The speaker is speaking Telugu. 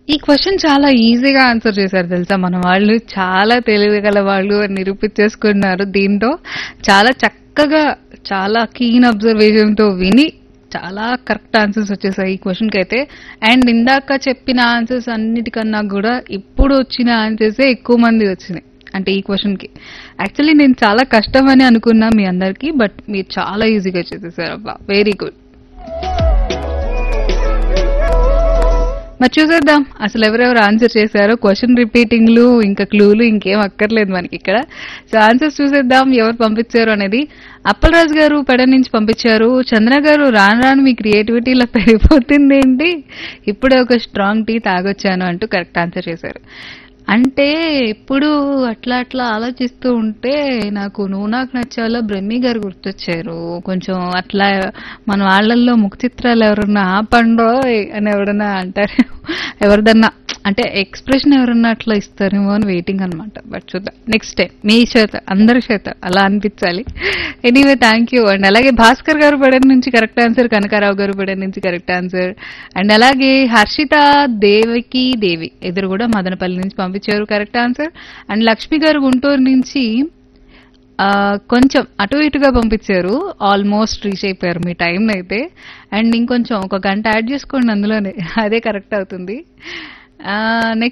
ఈ క్వశ్చన్ చాలా ఈజీగా ఆన్సర్ చేశారు తెలుసా మన వాళ్ళు చాలా తెలియగల వాళ్ళు అని నిరూపించేసుకున్నారు దీంతో చాలా చక్కగా చాలా కీన్ అబ్జర్వేషన్ తో విని చాలా కరెక్ట్ ఆన్సర్స్ వచ్చేసాయి ఈ క్వశ్చన్ కి అయితే అండ్ ఇందాక చెప్పిన ఆన్సర్స్ అన్నిటికన్నా కూడా ఇప్పుడు వచ్చిన ఆన్సర్సే ఎక్కువ మంది వచ్చినాయి అంటే ఈ క్వశ్చన్ కి యాక్చువల్లీ నేను చాలా కష్టం అని అనుకున్నా మీ అందరికి బట్ మీరు చాలా ఈజీగా చేసేసారు అబ్బా వెరీ గుడ్ మరి చూసేద్దాం అసలు ఎవరెవరు ఆన్సర్ చేశారో క్వశ్చన్ రిపీటింగ్లు ఇంకా క్లూలు ఇంకేం అక్కర్లేదు మనకి ఇక్కడ సో ఆన్సర్స్ చూసేద్దాం ఎవరు పంపించారు అనేది అప్పలరాజు గారు పెడ నుంచి పంపించారు చంద్ర గారు రాను రాను మీ క్రియేటివిటీ ఇలా పెరిగిపోతుంది ఏంటి ఇప్పుడే ఒక స్ట్రాంగ్ టీ తాగొచ్చాను అంటూ కరెక్ట్ ఆన్సర్ చేశారు అంటే ఎప్పుడు అట్లా అట్లా ఆలోచిస్తూ ఉంటే నాకు నువ్వు నాకు నచ్చాలో బ్రహ్మి గారు గుర్తొచ్చారు కొంచెం అట్లా మన వాళ్ళల్లో ముఖ చిత్రాలు ఎవరన్నా ఆపండో అని ఎవరన్నా అంటారు ఎవరిదన్నా అంటే ఎక్స్ప్రెషన్ ఎవరన్నా అట్లా ఇస్తారేమో అని వెయిటింగ్ అనమాట బట్ చూద్దాం నెక్స్ట్ టైం మీ చేత అందరి చేత అలా అనిపించాలి ఎనీవే థ్యాంక్ యూ అండ్ అలాగే భాస్కర్ గారు పడే నుంచి కరెక్ట్ ఆన్సర్ కనకారావు గారు పడే నుంచి కరెక్ట్ ఆన్సర్ అండ్ అలాగే హర్షిత దేవికి దేవి ఇద్దరు కూడా మదనపల్లి నుంచి పంపించారు కరెక్ట్ ఆన్సర్ అండ్ లక్ష్మి గారు గుంటూరు నుంచి ఆ, కొంచెం అటు ఇటుగా పంపించారు ఆల్మోస్ట్ రీచ్ అయిపోయారు మీ టైం అయితే అండ్ ఇంకొంచెం ఒక గంట యాడ్ చేసుకోండి అందులోనే అదే కరెక్ట్ అవుతుంది నెక్స్ట్